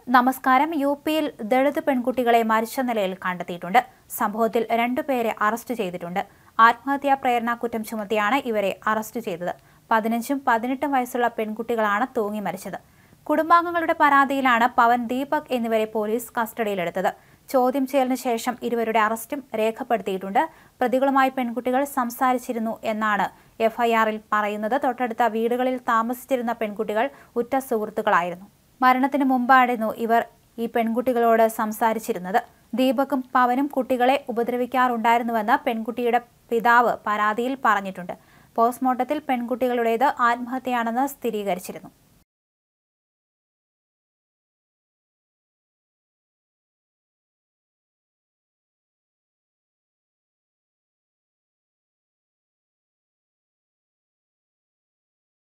നമസ്കാരം യു പിയിൽ ദളിത് പെൺകുട്ടികളെ മരിച്ച നിലയിൽ കണ്ടെത്തിയിട്ടുണ്ട് സംഭവത്തിൽ രണ്ടുപേരെ അറസ്റ്റ് ചെയ്തിട്ടുണ്ട് ആത്മഹത്യാ പ്രേരണ കുറ്റം ചുമത്തിയാണ് ഇവരെ അറസ്റ്റ് ചെയ്തത് പതിനഞ്ചും പതിനെട്ടും വയസ്സുള്ള പെൺകുട്ടികളാണ് തൂങ്ങി മരിച്ചത് കുടുംബാംഗങ്ങളുടെ പരാതിയിലാണ് പവൻ ദീപക് എന്നിവരെ പോലീസ് കസ്റ്റഡിയിലെടുത്തത് ചോദ്യം ചെയ്യലിന് ശേഷം ഇരുവരുടെ അറസ്റ്റും രേഖപ്പെടുത്തിയിട്ടുണ്ട് പ്രതികളുമായി പെൺകുട്ടികൾ സംസാരിച്ചിരുന്നു എന്നാണ് എഫ്ഐആറിൽ പറയുന്നത് തൊട്ടടുത്ത വീടുകളിൽ താമസിച്ചിരുന്ന പെൺകുട്ടികൾ ഉറ്റ സുഹൃത്തുക്കളായിരുന്നു മരണത്തിന് മുമ്പായിരുന്നു ഇവർ ഈ പെൺകുട്ടികളോട് സംസാരിച്ചിരുന്നത് ദീപക്കും പവനും കുട്ടികളെ ഉപദ്രവിക്കാറുണ്ടായിരുന്നുവെന്ന് പെൺകുട്ടിയുടെ പിതാവ് പരാതിയിൽ പറഞ്ഞിട്ടുണ്ട് പോസ്റ്റ്മോർട്ടത്തിൽ പെൺകുട്ടികളുടേത് ആത്മഹത്യയാണെന്ന് സ്ഥിരീകരിച്ചിരുന്നു